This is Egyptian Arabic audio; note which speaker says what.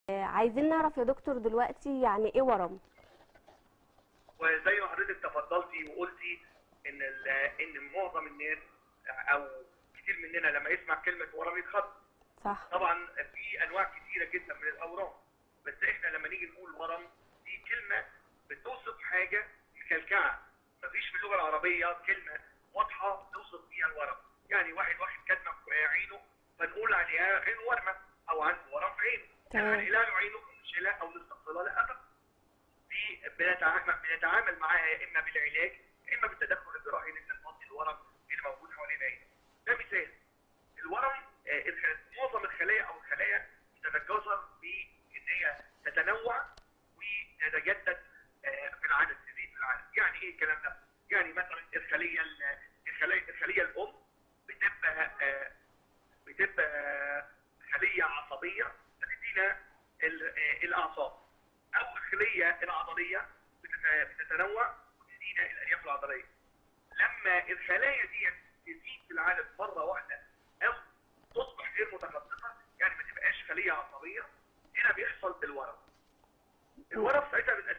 Speaker 1: آه، عايزين نعرف يا دكتور دلوقتي يعني ايه ورم
Speaker 2: وزي ما حضرتك تفضلتي وقلتي ان ال- ان معظم الناس او كتير مننا لما يسمع كلمه ورم يتخض
Speaker 1: صح
Speaker 2: طبعا في انواع كتيره جدا من الاورام بس احنا لما نيجي نقول ورم دي كلمه بتوصف حاجه مكلكعه مفيش في اللغه العربيه كلمه واضحه توصف بيها الورم يعني واحد واخد كدمه في عينه فنقول عليها عين ورمه او عنده ورم في عينه
Speaker 1: تمام.
Speaker 2: يعني له عينه نشيلها او نستقصلها لا ابدا دي بنتعامل بنتعامل معاها يا اما بالعلاج يا اما بالتدخل الجراحي ان احنا نفضي الورم اللي موجود حوالين العين ده مثال الورم آه، الخ- معظم الخلايا او الخلايا بتتكاثر بان هي تتنوع وتتجدد آه، في العدد تزيد في العدد يعني ايه الكلام ده؟ يعني مثلا الخليه ال- الخليه الخليه الام بتبقى آه، بتبقى خليه عصبيه بتدينا ال- آه، الاعصاب او الخليه العضليه بتت- بتتنوع وتدينا الالياف العضليه لما الخلايا دي تزيد في العدد مره واحده او تصبح غير متخصصه يعني ما تبقاش خليه عصبيه هنا بيحصل الورم الورم ساعتها